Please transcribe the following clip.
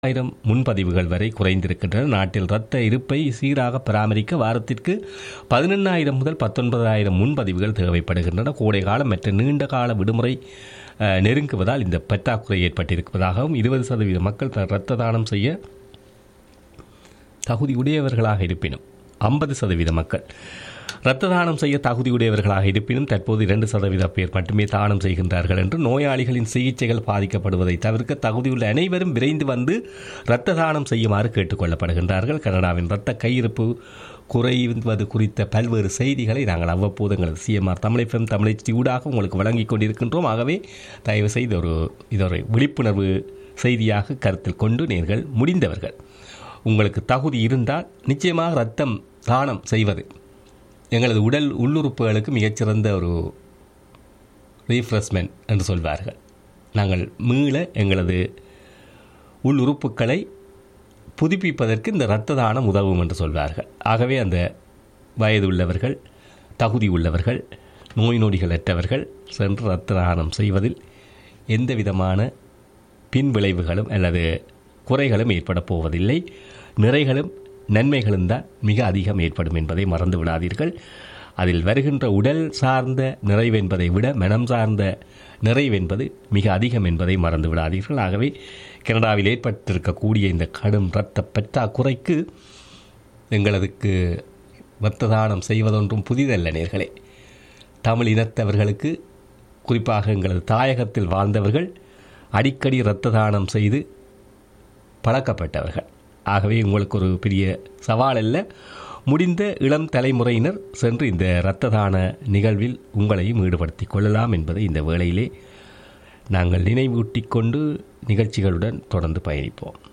ஆயிரம் முன்பதிவுகள் வரை குறைந்திருக்கின்றன நாட்டில் இரத்த இருப்பை சீராக பராமரிக்க வாரத்திற்கு பதினெண்ணாயிரம் முதல் பத்தொன்பதாயிரம் முன்பதிவுகள் தேவைப்படுகின்றன கோடை காலம் மற்றும் நீண்ட கால விடுமுறை அஹ், நெருங்குவதால் இந்த பற்றாக்குறை ஏற்பட்டிருப்பதாகவும் இருபது சதவீத மக்கள் த- இரத்த தானம் செய்ய தகுதியுடையவர்களாக இருப்பினும் ஐம்பது சதவீத மக்கள் இரத்த தானம் செய்ய தகுதியுடையவர்களாக இருப்பினும் தற்போது இரண்டு சதவீத பேர் மட்டுமே தானம் செய்கின்றார்கள் என்று நோயாளிகளின் சிகிச்சைகள் பாதிக்கப்படுவதை தவிர்க்க தகுதியுள்ள அனைவரும் விரைந்து வந்து இரத்த தானம் செய்யுமாறு கேட்டுக்கொள்ளப்படுகின்றார்கள் கனடாவின் இரத்த கையிருப்பு குறைவது குறித்த பல்வேறு செய்திகளை நாங்கள் அவ்வப்போது எங்களது சிஎம்ஆர் தமிழைஃபம் தமிழை ஊடாக உங்களுக்கு வழங்கிக் கொண்டிருக்கின்றோம் ஆகவே தயவு செய்து ஒரு இதொரு விழிப்புணர்வு செய்தியாக கருத்தில் கொண்டு நேர்கள் முடிந்தவர்கள் உங்களுக்கு தகுதி இருந்தால் நிச்சயமாக ரத்தம் தானம் செய்வது எங்களது உடல் உள்ளுறுப்புகளுக்கு மிகச்சிறந்த ஒரு ரீஃப்ரெஷ்மெண்ட் என்று சொல்வார்கள் நாங்கள் மீள எங்களது உள்ளுறுப்புகளை புதுப்பிப்பதற்கு இந்த இரத்த தானம் உதவும் என்று சொல்வார்கள் ஆகவே அந்த வயது உள்ளவர்கள் தகுதி உள்ளவர்கள் நோய் நொடிகள் அற்றவர்கள் சென்று இரத்த தானம் செய்வதில் எந்த விதமான பின்விளைவுகளும் அல்லது குறைகளும் ஏற்பட போவதில்லை நிறைகளும் நன்மைகளும் தான் மிக அதிகம் ஏற்படும் என்பதை மறந்து விடாதீர்கள் அதில் வருகின்ற உடல் சார்ந்த நிறைவென்பதை விட மனம் சார்ந்த நிறைவென்பது மிக அதிகம் என்பதை மறந்து விடாதீர்கள் ஆகவே கனடாவில் ஏற்பட்டிருக்கக்கூடிய இந்த கடும் இரத்த பற்றாக்குறைக்கு எங்களதுக்கு இரத்த தானம் செய்வதொன்றும் புதிதல்ல நேர்களே தமிழ் இனத்தவர்களுக்கு குறிப்பாக எங்களது தாயகத்தில் வாழ்ந்தவர்கள் அடிக்கடி இரத்த தானம் செய்து பழக்கப்பட்டவர்கள் ஆகவே உங்களுக்கு ஒரு பெரிய சவால் அல்ல முடிந்த இளம் தலைமுறையினர் சென்று இந்த இரத்த தான நிகழ்வில் உங்களையும் ஈடுபடுத்திக் கொள்ளலாம் என்பதை இந்த வேளையிலே நாங்கள் நினைவூட்டிக் கொண்டு நிகழ்ச்சிகளுடன் தொடர்ந்து பயணிப்போம்